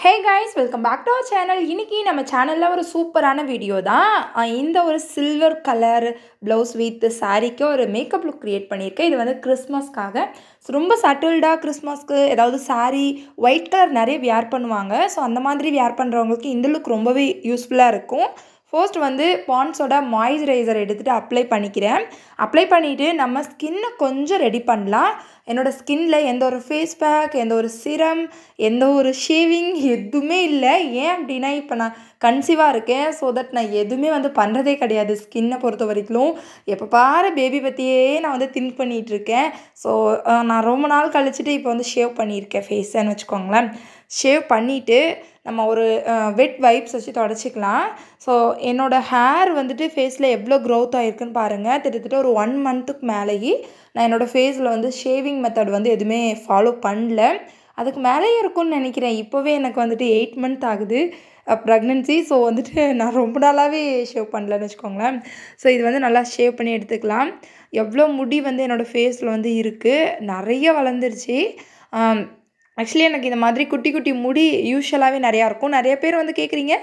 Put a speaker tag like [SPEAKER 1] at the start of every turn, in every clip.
[SPEAKER 1] hey guys welcome back to our channel இன்னைக்கு நம்ம சேனலில் ஒரு சூப்பரான வீடியோ தான் அஹ் இந்த ஒரு சில்வர் கலர் ப்ளவுஸ் வித் சாரீக்கு ஒரு மேக்கப் லுக் க்ரியேட் பண்ணியிருக்கேன் இது வந்து கிறிஸ்மஸ்க்காக ஸோ ரொம்ப சட்டில்டாக கிறிஸ்மஸ்க்கு ஏதாவது saree ஒயிட் கலர் நிறைய வியர் பண்ணுவாங்க ஸோ அந்த மாதிரி வியர் பண்ணுறவங்களுக்கு இந்த லுக் ரொம்பவே யூஸ்ஃபுல்லாக இருக்கும் ஃபர்ஸ்ட் வந்து பான்ஸோட மாய்ஸ்சரைசர் எடுத்துகிட்டு அப்ளை பண்ணிக்கிறேன் அப்ளை பண்ணிவிட்டு நம்ம ஸ்கின்னை கொஞ்சம் ரெடி பண்ணலாம் என்னோடய ஸ்கின்ல எந்த ஒரு ஃபேஸ் பேக் எந்த ஒரு சிரம் எந்த ஒரு ஷேவிங் எதுவுமே இல்லை ஏன் அப்படின்னா இப்போ நான் கன்சீவாக இருக்கேன் ஸோ தட் நான் எதுவுமே வந்து பண்ணுறதே கிடையாது ஸ்கின்னை பொறுத்த வரைக்கும் எப்போ பாரு பேபி பற்றியே நான் வந்து திங்க் பண்ணிகிட்டு இருக்கேன் ஸோ நான் ரொம்ப நாள் கழிச்சிட்டு இப்போ வந்து ஷேவ் பண்ணியிருக்கேன் ஃபேஸன்னு வச்சுக்கோங்களேன் ஷேவ் பண்ணிவிட்டு நம்ம ஒரு வெட் வைப்ஸ் வச்சு தொடச்சிக்கலாம் ஸோ என்னோடய ஹேர் வந்துட்டு ஃபேஸில் எவ்வளோ க்ரோத் ஆகிருக்குன்னு பாருங்கள் கிட்டத்தட்ட ஒரு ஒன் மந்த்துக்கு மேலேயே நான் என்னோடய ஃபேஸில் வந்து ஷேவிங் மெத்தட் வந்து எதுவுமே ஃபாலோ பண்ணல அதுக்கு மேலேயே இருக்கும்னு நினைக்கிறேன் இப்போவே எனக்கு வந்துட்டு எயிட் மந்த் ஆகுது ப்ரெக்னென்சி ஸோ வந்துட்டு நான் ரொம்ப நாளாகவே ஷேவ் பண்ணலன்னு வச்சுக்கோங்களேன் ஸோ இது வந்து நல்லா ஷேவ் பண்ணி எடுத்துக்கலாம் எவ்வளோ முடி வந்து என்னோடய ஃபேஸில் வந்து இருக்குது நிறைய வளர்ந்துருச்சு ஆக்சுவலி எனக்கு இந்த மாதிரி குட்டி குட்டி முடி யூஸ்வலாகவே நிறையா இருக்கும் நிறைய பேர் வந்து கேட்குறீங்க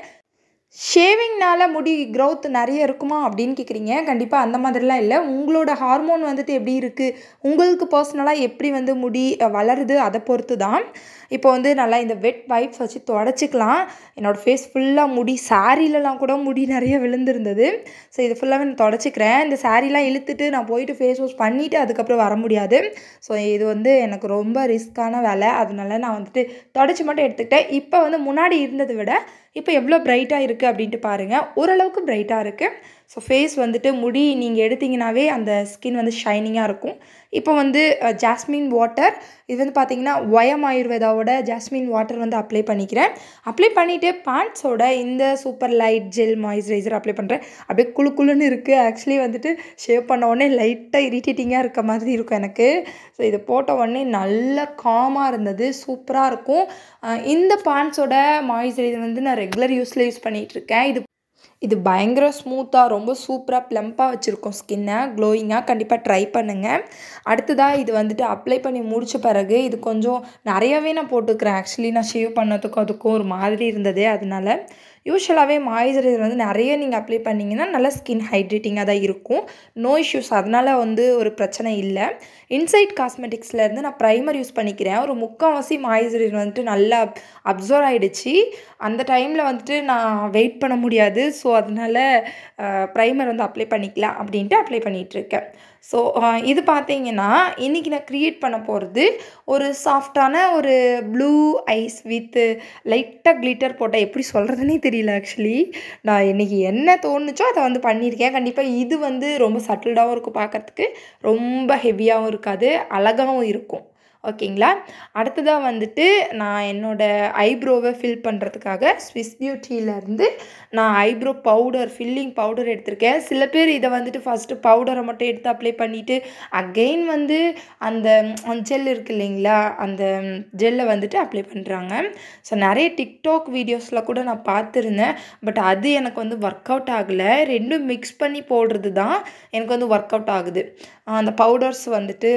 [SPEAKER 1] ஷேவிங்னால முடி க்ரோத் நிறைய இருக்குமா அப்படின்னு கேட்குறீங்க கண்டிப்பாக அந்த மாதிரிலாம் இல்லை உங்களோட ஹார்மோன் வந்துட்டு எப்படி இருக்குது உங்களுக்கு பர்சனலாக எப்படி வந்து முடி அஹ், வளருது அதை பொறுத்து தான் இப்போ வந்து நல்லா இந்த வெட் வைப்ஸ் வச்சு தொடச்சிக்கலாம் என்னோடய ஃபேஸ் ஃபுல்லாக முடி சாரீலலாம் கூட முடி நிறைய விழுந்திருந்தது ஸோ இது ஃபுல்லாகவே நான் தொடச்சிக்கிறேன் இந்த சாரீலாம் இழுத்துட்டு நான் போயிட்டு ஃபேஸ் வாஷ் பண்ணிவிட்டு அதுக்கப்புறம் வர முடியாது ஸோ இது வந்து எனக்கு ரொம்ப ரிஸ்க்கான வேலை அதனால நான் வந்துட்டு தொடச்சி மட்டும் எடுத்துக்கிட்டேன் இப்போ வந்து முன்னாடி இருந்ததை விட இப்போ எவ்வளோ பிரைட்டாக இருக்குது அப்படின்ட்டு பாருங்கள் ஓரளவுக்கு பிரைட்டாக இருக்குது ஸோ ஃபேஸ் வந்துட்டு முடி நீங்கள் எடுத்தீங்கன்னாவே அந்த ஸ்கின் வந்து ஷைனிங்காக இருக்கும் இப்போ வந்து ஜாஸ்மின் வாட்டர் இது வந்து பார்த்தீங்கன்னா ஒயம் ஆயுர்வேதாவோட ஜாஸ்மின் வாட்டர் வந்து அப்ளை பண்ணிக்கிறேன் அப்ளை பண்ணிவிட்டு பாண்ட்ஸோட இந்த super light gel moisturiser apply பண்ணுறேன் அப்படியே குளு குளுன்னு இருக்குது ஆக்சுவலி வந்துட்டு ஷேவ் பண்ண உடனே லைட்டாக இரிட்டேட்டிங்காக இருக்க மாதிரி இருக்கும் எனக்கு ஸோ இது போட்ட உடனே நல்ல காமாக இருந்தது சூப்பராக இருக்கும் அஹ் இந்த பாண்ட்ஸோட மாய்ஸ்சரைசர் வந்து நான் ரெகுலர் யூஸில் யூஸ் பண்ணிகிட்ருக்கேன் இது இது பயங்கர ஸ்மூத்தாக ரொம்ப சூப்பராக ப்ளம்ப்பாக வச்சுருக்கோம் ஸ்கின்னை க்ளோயிங்காக கண்டிப்பாக ட்ரை பண்ணுங்கள் அடுத்ததாக இது வந்துட்டு அப்ளை பண்ணி முடிச்ச பிறகு இது கொஞ்சம் நிறையவே நான் போட்டுக்கிறேன் ஆக்சுவலி நான் ஷேவ் பண்ணதுக்கும் அதுக்கும் ஒரு மாதிரி இருந்தது அதனால யூஸ்வலாகவே மாய்ஸ்சரைசர் வந்து நிறைய நீங்கள் அப்ளை பண்ணிங்கன்னா நல்லா ஸ்கின் ஹைட்ரேட்டிங்காக தான் இருக்கும் நோ இஷ்யூஸ் அதனால் வந்து ஒரு பிரச்சனை இல்லை இன்சைட் காஸ்மெட்டிக்ஸ்லேருந்து நான் ப்ரைமர் யூஸ் பண்ணிக்கிறேன் ஒரு முக்கால்வாசி மாய்ஸ்சரைசர் வந்துட்டு நல்லா அப்சர்வ் ஆகிடுச்சு அந்த டைமில் வந்துட்டு நான் வெயிட் பண்ண முடியாது ஸோ அதனால் ப்ரைமர் வந்து அப்ளை பண்ணிக்கலாம் அப்படின்ட்டு அப்ளை பண்ணிகிட்ருக்கேன் ஸோ இது பார்த்தீங்கன்னா இன்றைக்கி நான் க்ரியேட் பண்ண போகிறது ஒரு சாஃப்டான ஒரு ப்ளூ ஐஸ் வித் லைட்டாக க்ளிட்டர் போட்டால் எப்படி சொல்கிறதுனே தெரியல ஆக்சுவலி நான் இன்றைக்கி என்ன தோணுச்சோ அதை வந்து பண்ணியிருக்கேன் கண்டிப்பாக இது வந்து ரொம்ப சட்டில்டாகவும் இருக்கும் பார்க்கறதுக்கு ரொம்ப ஹெவியாகவும் இருக்காது அழகாகவும் இருக்கும் ஓகேங்களா அடுத்ததாக வந்துட்டு நான் என்னோடய ஐப்ரோவை ஃபில் பண்ணுறதுக்காக ஸ்விஸ் பியூட்டியிலேருந்து நான் ஐப்ரோ பவுடர் ஃபில்லிங் பவுடர் எடுத்திருக்கேன் சில பேர் இதை வந்துட்டு ஃபஸ்ட்டு பவுடரை மட்டும் எடுத்து அப்ளை பண்ணிவிட்டு அகெயின் வந்து அந்த ஜெல் இருக்கு இல்லைங்களா அந்த ஜெல்லை வந்துட்டு அப்ளை பண்ணுறாங்க ஸோ நிறைய டிக்டாக் வீடியோஸில் கூட நான் பார்த்துருந்தேன் பட் அது எனக்கு வந்து ஒர்க் அவுட் ஆகலை ரெண்டும் மிக்ஸ் பண்ணி போடுறது தான் எனக்கு வந்து ஒர்க் அவுட் ஆகுது அந்த பவுடர்ஸ் வந்துட்டு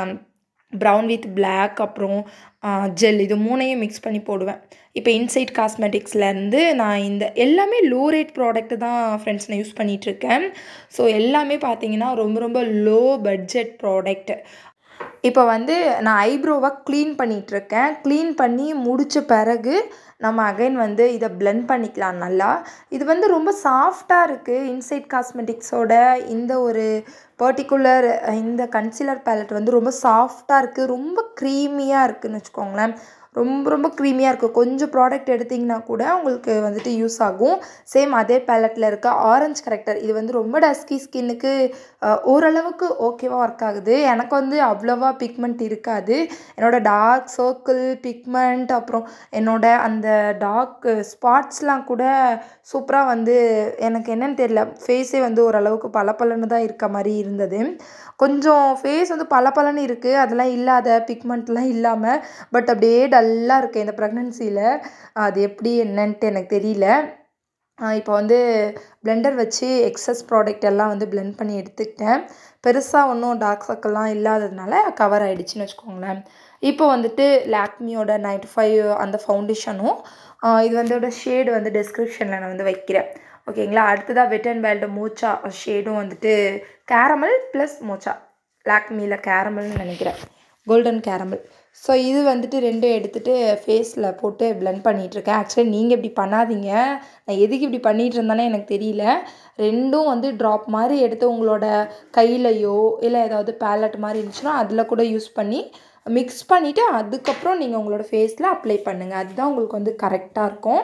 [SPEAKER 1] ப்ரௌன் வித் பிளாக் அப்புறம் ஜெல் இது மூணையும் மிக்ஸ் பண்ணி போடுவேன் இப்போ இன்சைட் காஸ்மெட்டிக்ஸ்லேருந்து நான் இந்த எல்லாமே லோ ரேட் ப்ராடக்ட் தான் ஃப்ரெண்ட்ஸ் நான் யூஸ் பண்ணிகிட்ருக்கேன் ஸோ எல்லாமே பார்த்தீங்கன்னா ரொம்ப ரொம்ப லோ பட்ஜெட் ப்ராடக்ட் இப்போ வந்து நான் ஐப்ரோவை க்ளீன் பண்ணிகிட்ருக்கேன் க்ளீன் பண்ணி முடித்த பிறகு நம்ம அகைன் வந்து இதை blend பண்ணிக்கலாம் நல்லா இது வந்து ரொம்ப சாஃப்டாக இருக்குது இன்சைட் காஸ்மெட்டிக்ஸோட இந்த ஒரு பர்டிகுலர் இந்த கன்சீலர் பேலட் வந்து ரொம்ப சாஃப்டாக இருக்குது ரொம்ப க்ரீமியாக இருக்குதுன்னு வச்சுக்கோங்களேன் ரொம்ப ரொம்ப க்ரீமியாக இருக்குது கொஞ்சம் ப்ராடக்ட் எடுத்திங்கன்னா கூட உங்களுக்கு வந்துட்டு யூஸ் ஆகும் சேம் அதே பேலட்டில் இருக்க ஆரஞ்சு கரெக்டர் இது வந்து ரொம்ப டஸ்கி ஸ்கின்னுக்கு ஓரளவுக்கு ஓகேவாக ஒர்க் ஆகுது எனக்கு வந்து அவ்வளோவா பிக்மெண்ட் இருக்காது என்னோடய டார்க் சர்க்கிள் பிக்மெண்ட் அப்புறம் என்னோட அந்த டார்க் ஸ்பாட்ஸ்லாம் கூட சூப்பராக வந்து எனக்கு என்னன்னு தெரியல ஃபேஸே வந்து ஓரளவுக்கு பளபளன்னு தான் இருக்க மாதிரி இருந்தது கொஞ்சம் ஃபேஸ் வந்து பளபளன்னு இருக்குது அதெல்லாம் இல்லாத பிக்மெண்ட்லாம் இல்லாமல் பட் அப்படியே டல்லாக இருக்குது இந்த ப்ரெக்னென்சியில் அது எப்படி என்னன்ட்டு எனக்கு தெரியல இப்போ வந்து பிளெண்டர் வச்சு எக்ஸஸ் ப்ராடக்ட் எல்லாம் வந்து blend பண்ணி எடுத்துக்கிட்டேன் பெருசாக ஒன்றும் டார்க் சர்க்கிள்லாம் இல்லாததுனால கவர் ஆகிடுச்சின்னு வச்சுக்கோங்களேன் இப்போ வந்துட்டு லாக்மியோட நைன்டி ஃபைவ் அந்த ஃபவுண்டேஷனும் இது வந்து ஷேடு வந்து டிஸ்கிரிப்ஷனில் நான் வந்து வைக்கிறேன் ஓகேங்களா அடுத்ததாக வெட் அண்ட் வைல்டு மூச்சா ஷேடும் வந்துட்டு கேரமல் ப்ளஸ் மூச்சா லாக்மியில் கேரமல்னு நினைக்கிறேன் கோல்டன் கேரமல் ஸோ இது வந்துட்டு ரெண்டும் எடுத்துகிட்டு ஃபேஸில் போட்டு பிளெண்ட் பண்ணிகிட்ருக்கேன் ஆக்சுவலி நீங்கள் இப்படி பண்ணாதீங்க நான் எதுக்கு இப்படி பண்ணிகிட்டு இருந்தேனே எனக்கு தெரியல ரெண்டும் வந்து ட்ராப் மாதிரி எடுத்து உங்களோட கையிலையோ இல்லை ஏதாவது பேலட் மாதிரி இருந்துச்சுன்னா அதில் கூட யூஸ் பண்ணி மிக்ஸ் பண்ணிவிட்டு அதுக்கப்புறம் நீங்கள் உங்களோட ஃபேஸில் அப்ளை பண்ணுங்கள் அதுதான் உங்களுக்கு வந்து கரெக்டாக இருக்கும்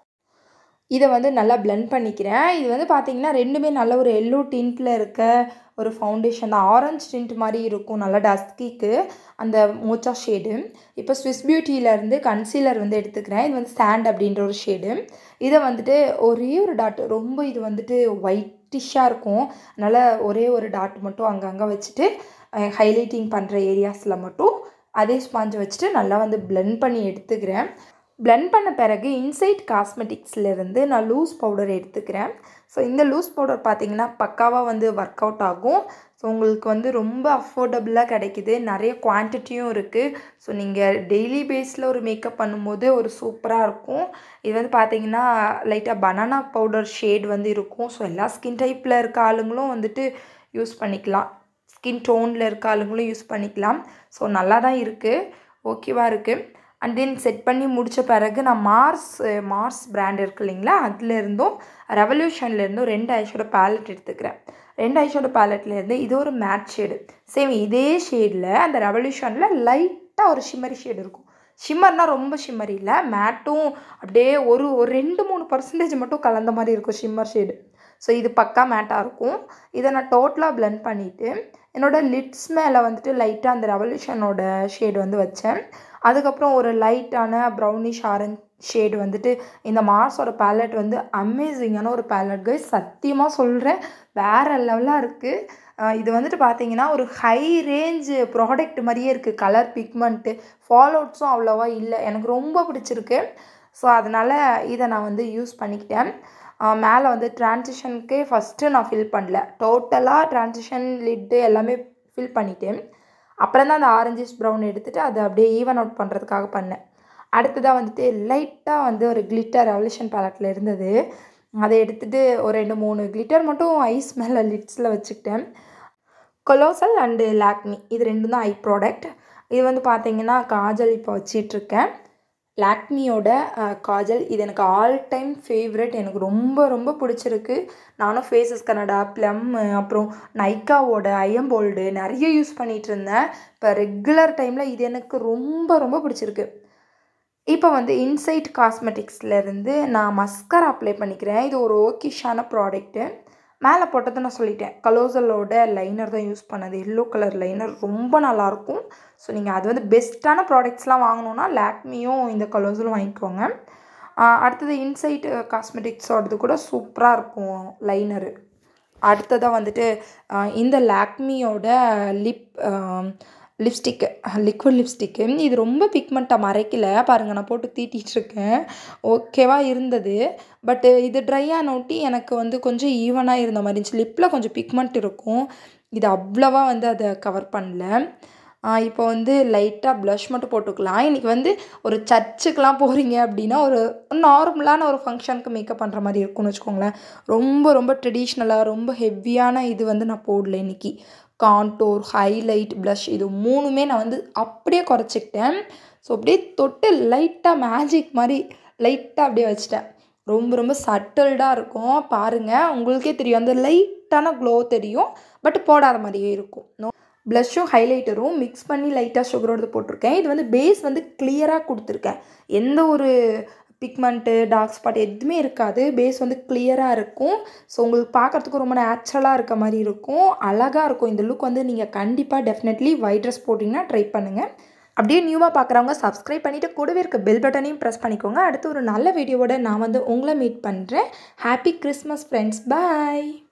[SPEAKER 1] இதை வந்து நல்லா பிளெண்ட் பண்ணிக்கிறேன் இது வந்து பார்த்திங்கன்னா ரெண்டுமே நல்ல ஒரு எல்லோ டின்ட்டில் இருக்க ஒரு ஃபவுண்டேஷன் தான் ஆரஞ்ச் டிண்ட் மாதிரி இருக்கும் நல்லா டஸ்கிக்கு அந்த மோச்சா ஷேடு இப்போ ஸ்விஸ் பியூட்டியிலேருந்து கன்சீலர் வந்து எடுத்துக்கிறேன் இது வந்து சாண்ட் அப்படின்ற ஒரு ஷேடு இதை வந்துட்டு ஒரே ஒரு டாட் ரொம்ப இது வந்துட்டு ஒயிட்டிஷாக இருக்கும் அதனால் ஒரே ஒரு டாட் மட்டும் அங்கங்கே வச்சுட்டு ஹைலைட்டிங் பண்ணுற ஏரியாஸில் மட்டும் அதே ஸ்பாஞ்சை வச்சுட்டு நல்லா வந்து பிளெண்ட் பண்ணி எடுத்துக்கிறேன் பிளெண்ட் பண்ண பிறகு இன்சைட் காஸ்மெட்டிக்ஸ்லேருந்து நான் லூஸ் பவுடர் எடுத்துக்கிறேன் ஸோ இந்த லூஸ் பவுடர் பார்த்திங்கன்னா பக்காவாக வந்து ஒர்க் அவுட் ஆகும் ஸோ உங்களுக்கு வந்து ரொம்ப அஃபோர்டபுளாக கிடைக்குது நிறைய குவான்டிட்டியும் இருக்குது ஸோ நீங்கள் டெய்லி பேஸில் ஒரு மேக்கப் பண்ணும்போது ஒரு சூப்பராக இருக்கும் இது வந்து பார்த்திங்கன்னா லைட்டாக பனானா பவுடர் ஷேட் வந்து இருக்கும் ஸோ எல்லா ஸ்கின் டைப்பில் இருக்க ஆளுங்களும் வந்துட்டு யூஸ் பண்ணிக்கலாம் ஸ்கின் டோனில் இருக்க ஆளுங்களும் யூஸ் பண்ணிக்கலாம் ஸோ நல்லா தான் இருக்குது ஓகேவாக இருக்குது அண்ட் தென் செட் பண்ணி முடித்த பிறகு நான் மார்ஸ் மார்ஸ் பிராண்ட் இருக்கு இல்லைங்களா அதுலேருந்தும் ரெவல்யூஷன்லேருந்தும் ரெண்டு ஐஷோட பேலட் எடுத்துக்கிறேன் ரெண்டு ஐஷோட பேலட்லேருந்து இது ஒரு மேட் ஷேடு சேம் இதே ஷேடில் அந்த ரெவல்யூஷனில் லைட்டாக ஒரு ஷிம்மரி ஷேடு இருக்கும் ஷிம்மர்னால் ரொம்ப ஷிம்மரி இல்லை மேட்டும் அப்படியே ஒரு ஒரு ரெண்டு மூணு பர்சன்டேஜ் மட்டும் கலந்த மாதிரி இருக்கும் ஷிம்மர் ஷேடு ஸோ இது பக்கா மேட்டாக இருக்கும் இதை நான் டோட்டலாக பிளெண்ட் பண்ணிவிட்டு என்னோடய லிட்ஸ் மேலே வந்துட்டு லைட்டாக அந்த ரெவல்யூஷனோட ஷேடு வந்து வச்சேன் அதுக்கப்புறம் ஒரு லைட்டான ப்ரௌனிஷ் ஆரஞ்ச் ஷேடு வந்துட்டு இந்த மார்ஸோட பேலட் வந்து அமேசிங்கான ஒரு பேலட் கை சத்தியமாக சொல்கிறேன் வேறு லெவலாக இருக்குது இது வந்துட்டு பார்த்தீங்கன்னா ஒரு ஹை ரேஞ்சு ப்ராடக்ட் மாதிரியே இருக்குது கலர் பிக்மெண்ட்டு ஃபாலோட்ஸும் அவ்வளோவா இல்லை எனக்கு ரொம்ப பிடிச்சிருக்கு ஸோ அதனால் இதை நான் வந்து யூஸ் பண்ணிக்கிட்டேன் மேலே வந்து ட்ரான்சிஷனுக்கே ஃபஸ்ட்டு நான் ஃபில் பண்ணல டோட்டலாக ட்ரான்சிஷன் லிட்டு எல்லாமே ஃபில் பண்ணிட்டேன் அப்புறம் தான் அந்த ஆரஞ்சிஸ் ப்ரௌன் எடுத்துகிட்டு அதை அப்படியே ஈவன் அவுட் பண்ணுறதுக்காக பண்ணேன் அடுத்ததாக வந்துட்டு லைட்டாக வந்து ஒரு கிளிட்டர் ரெவல்யூஷன் பேலட்டில் இருந்தது அதை எடுத்துகிட்டு ஒரு ரெண்டு மூணு கிளிட்டர் மட்டும் ஐஸ் மேலே லிட்ஸில் வச்சுக்கிட்டேன் கொலோசல் அண்டு லாக்மி இது ரெண்டும் தான் ஐ ப்ராடக்ட் இது வந்து பார்த்திங்கன்னா காஜல் இப்போ வச்சிட்ருக்கேன் லாக்மியோட காஜல் இது எனக்கு ஆல் டைம் ஃபேவரட் எனக்கு ரொம்ப ரொம்ப பிடிச்சிருக்கு நானும் ஃபேஸஸ் கனடா ப்ளம் அப்புறம் நைக்காவோட ஐயம்போல்டு நிறைய யூஸ் பண்ணிகிட்டு இருந்தேன் இப்போ ரெகுலர் டைமில் இது எனக்கு ரொம்ப ரொம்ப பிடிச்சிருக்கு இப்போ வந்து இன்சைட் காஸ்மெட்டிக்ஸ்லேருந்து நான் மஸ்கரா அப்ளை பண்ணிக்கிறேன் இது ஒரு ஓக்கிஷான ப்ராடக்ட்டு மேலே போட்டதை நான் சொல்லிட்டேன் கலோசலோட லைனர் தான் யூஸ் பண்ணது எல்லோ கலர் லைனர் ரொம்ப நல்லாயிருக்கும் ஸோ நீங்கள் அது வந்து பெஸ்ட்டான ப்ராடக்ட்ஸ்லாம் வாங்கணுன்னா லாக்மியும் இந்த கலோசலும் வாங்கிக்கோங்க அடுத்தது இன்சைட் காஸ்மெட்டிக்ஸோடது கூட சூப்பராக இருக்கும் லைனரு அடுத்ததாக வந்துட்டு இந்த லாக்மியோட லிப் லிப்ஸ்டிக்கு லிக்விட் லிப்ஸ்டிக்கு இது ரொம்ப பிக்மெண்ட்டாக மறைக்கல பாருங்கள் நான் போட்டு தீட்டிகிட்ருக்கேன் ஓகேவா இருந்தது பட்டு இது ட்ரை ஆனோட்டி எனக்கு வந்து கொஞ்சம் ஈவனாக இருந்த மாதிரி இருந்துச்சு லிப்பில் கொஞ்சம் பிக்மெண்ட் இருக்கும் இது அவ்வளோவா வந்து அதை கவர் பண்ணல இப்போ வந்து லைட்டாக ப்ளஷ் மட்டும் போட்டுக்கலாம் இன்றைக்கி வந்து ஒரு சர்ச்சுக்கெலாம் போகிறீங்க அப்படின்னா ஒரு நார்மலான ஒரு ஃபங்க்ஷனுக்கு மேக்கப் பண்ணுற மாதிரி இருக்கும்னு வச்சுக்கோங்களேன் ரொம்ப ரொம்ப ட்ரெடிஷ்னலாக ரொம்ப ஹெவியான இது வந்து நான் போடல இன்றைக்கி கான்டோர் ஹைலைட் ப்ளஷ் இது மூணுமே நான் வந்து அப்படியே குறைச்சிக்கிட்டேன் ஸோ அப்படியே தொட்டு லைட்டாக மேஜிக் மாதிரி லைட்டாக அப்படியே வச்சிட்டேன் ரொம்ப ரொம்ப சட்டில்டாக இருக்கும் பாருங்கள் உங்களுக்கே தெரியும் அந்த லைட்டான க்ளோ தெரியும் பட் போடாத மாதிரியே இருக்கும் நோ ப்ளஷ்ஷும் ஹைலைட்டரும் மிக்ஸ் பண்ணி லைட்டாக சுகரோடு போட்டிருக்கேன் இது வந்து பேஸ் வந்து கிளியராக கொடுத்துருக்கேன் எந்த ஒரு பிக்மெண்ட்டு டார்க் ஸ்பாட் எதுவுமே இருக்காது பேஸ் வந்து கிளியராக இருக்கும் ஸோ உங்களுக்கு பார்க்குறதுக்கு ரொம்ப நேச்சுரலாக இருக்க மாதிரி இருக்கும் அழகாக இருக்கும் இந்த லுக் வந்து நீங்கள் கண்டிப்பாக டெஃபினெட்லி ஒயிட் ட்ரெஸ் போட்டிங்கன்னா ட்ரை பண்ணுங்கள் அப்படியே நியூவாக பார்க்குறவங்க சப்ஸ்கிரைப் பண்ணிவிட்டு கூடவே இருக்க பெல் பட்டனையும் ப்ரெஸ் பண்ணிக்கோங்க அடுத்து ஒரு நல்ல வீடியோவோட நான் வந்து உங்களை மீட் பண்ணுறேன் ஹாப்பி கிறிஸ்மஸ் ஃப்ரெண்ட்ஸ் பாய்